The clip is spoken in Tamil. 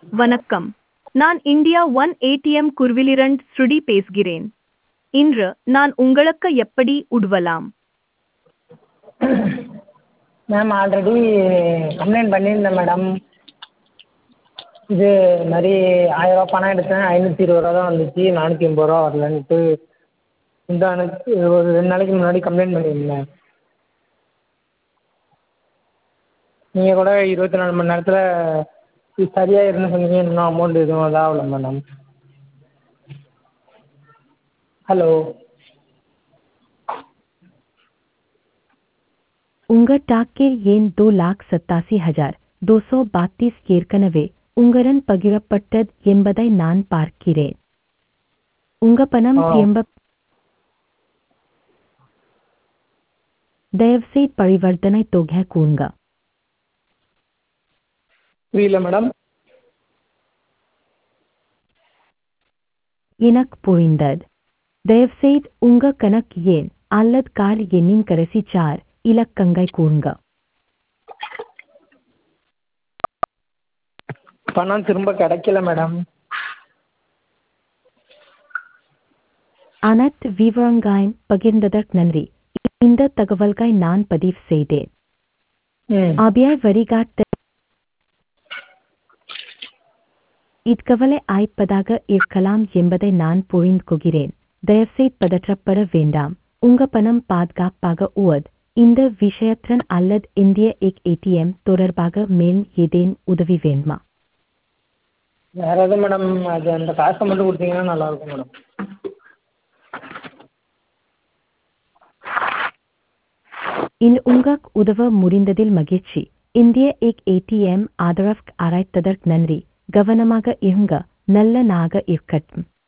வணக்கம் நான் இந்தியா ஒன் ஏடிஎம் குர்விலிரண்ட் ஸ்ருடி பேசுகிறேன் இன்று நான் உங்களுக்கு எப்படி உதவலாம் மேம் ஆல்ரெடி கம்ப்ளைண்ட் பண்ணியிருந்தேன் மேடம் இது மாதிரி ஆயிரரூவா பணம் எடுத்தேன் ஐநூற்றி இருபது ரூபா தான் வந்துச்சு நானூற்றி எண்பது ரூபா வரலன்ட்டு முந்தா நேற்று ஒரு ரெண்டு நாளைக்கு முன்னாடி கம்ப்ளைண்ட் பண்ணியிருந்தேன் நீங்கள் கூட இருபத்தி நாலு மணி நேரத்தில் இது சரியாயிரும்னு சொன்னீங்க இன்னும் அமௌண்ட் எதுவும் இதாகல மேடம் ஹலோ உங்கள் டாக்கில் ஏன் दो लाख सत्तासी हजार दो सौ बातीस ஏற்கனவே உங்களுடன் பகிரப்பட்டது என்பதை நான் பார்க்கிறேன் உங்க பணம் ஆ. திரும்ப தயவுசெய்து பரிவர்த்தனை தொகை கூறுங்க புரியல மேடம் எனக்கு புரிந்தது தயவுசெய்து உங்க கணக்கு எண் அல்லது கால் எண்ணின் கடைசி சார் இலக்கங்கை கூறுங்க பணம் திரும்ப கிடைக்கல மேடம் அனைத்து விவரங்களையும் பகிர்ந்ததற்கு நன்றி இந்த தகவல்களை நான் பதிவு செய்தேன் ம் ஆர்பிஐ வழிகாட்டு இக்கவலை ஆய்ப்பதாக இருக்கலாம் என்பதை நான் புரிந்து கொள்கிறேன் தயவுசெய்து பதற்றப்பட வேண்டாம் உங்க பணம் பாதுகாப்பாக உவது இந்த விஷயத்துடன் அல்லது இந்திய எக் ஏடிஎம் தொடர்பாக மேல் ஏதேனும் உதவி வேண்டுமா வேற எதுவும் மேடம் அது அந்த காசை மட்டும் கொடுத்தீங்கன்னா நல்லா இருக்கும் மேடம் இந்த உங்களுக்கு உதவ முடிந்ததில் மகிழ்ச்சி இந்திய எக் ஏடிஎம் ஆதரவு அழைத்ததற்கு நன்றி கவனமாக இருங்க நல்ல நாக இருக்கட்டும்